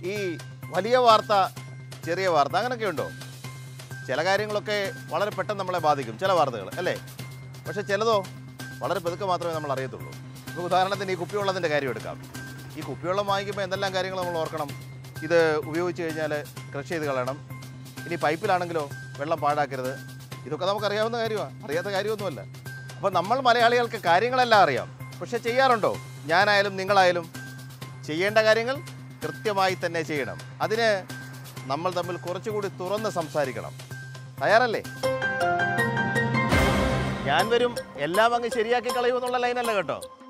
ഈ വലിയ വാർത്ത ചെറിയ വാർത്ത അങ്ങനെയൊക്കെ ഉണ്ടോ ചില കാര്യങ്ങളൊക്കെ വളരെ പെട്ടെന്ന് നമ്മളെ ബാധിക്കും ചില വാർത്തകൾ അല്ലേ പക്ഷെ ചിലതോ വളരെ പതുക്കെ മാത്രമേ നമ്മൾ അറിയത്തുള്ളൂ ഇപ്പോൾ ഉദാഹരണത്തിന് ഈ കുപ്പിവെള്ളത്തിൻ്റെ കാര്യം എടുക്കാം ഈ കുപ്പിവെള്ളം വാങ്ങിക്കുമ്പോൾ എന്തെല്ലാം കാര്യങ്ങൾ നമ്മൾ ഓർക്കണം ഇത് ഉപയോഗിച്ച് കഴിഞ്ഞാൽ കൃഷി ചെയ്ത് കളയണം ഇനി പൈപ്പിലാണെങ്കിലോ വെള്ളം പാഴാക്കരുത് ഇതൊക്കെ നമുക്കറിയാവുന്ന കാര്യമാണ് അറിയാത്ത കാര്യമൊന്നുമല്ല അപ്പോൾ നമ്മൾ മലയാളികൾക്ക് കാര്യങ്ങളെല്ലാം അറിയാം പക്ഷെ ചെയ്യാറുണ്ടോ ഞാനായാലും നിങ്ങളായാലും ചെയ്യേണ്ട കാര്യങ്ങൾ കൃത്യമായി തന്നെ ചെയ്യണം അതിന് നമ്മൾ തമ്മിൽ കുറച്ചുകൂടി തുറന്ന് സംസാരിക്കണം തയ്യാറല്ലേ ഞാൻ വരും എല്ലാം അങ്ങ് ശരിയാക്കി കളയുമെന്നുള്ള ലൈനല്ല കേട്ടോ